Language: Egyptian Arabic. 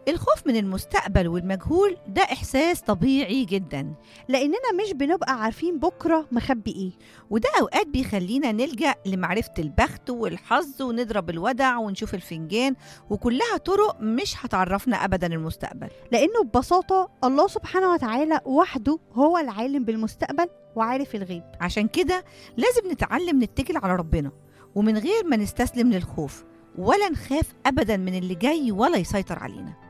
الخوف من المستقبل والمجهول ده إحساس طبيعي جدا لأننا مش بنبقى عارفين بكرة مخبي إيه وده أوقات بيخلينا نلجأ لمعرفة البخت والحظ ونضرب الودع ونشوف الفنجان وكلها طرق مش هتعرفنا أبدا المستقبل لأنه ببساطة الله سبحانه وتعالى وحده هو العالم بالمستقبل وعارف الغيب عشان كده لازم نتعلم نتكل على ربنا ومن غير ما نستسلم للخوف ولا نخاف أبدا من اللي جاي ولا يسيطر علينا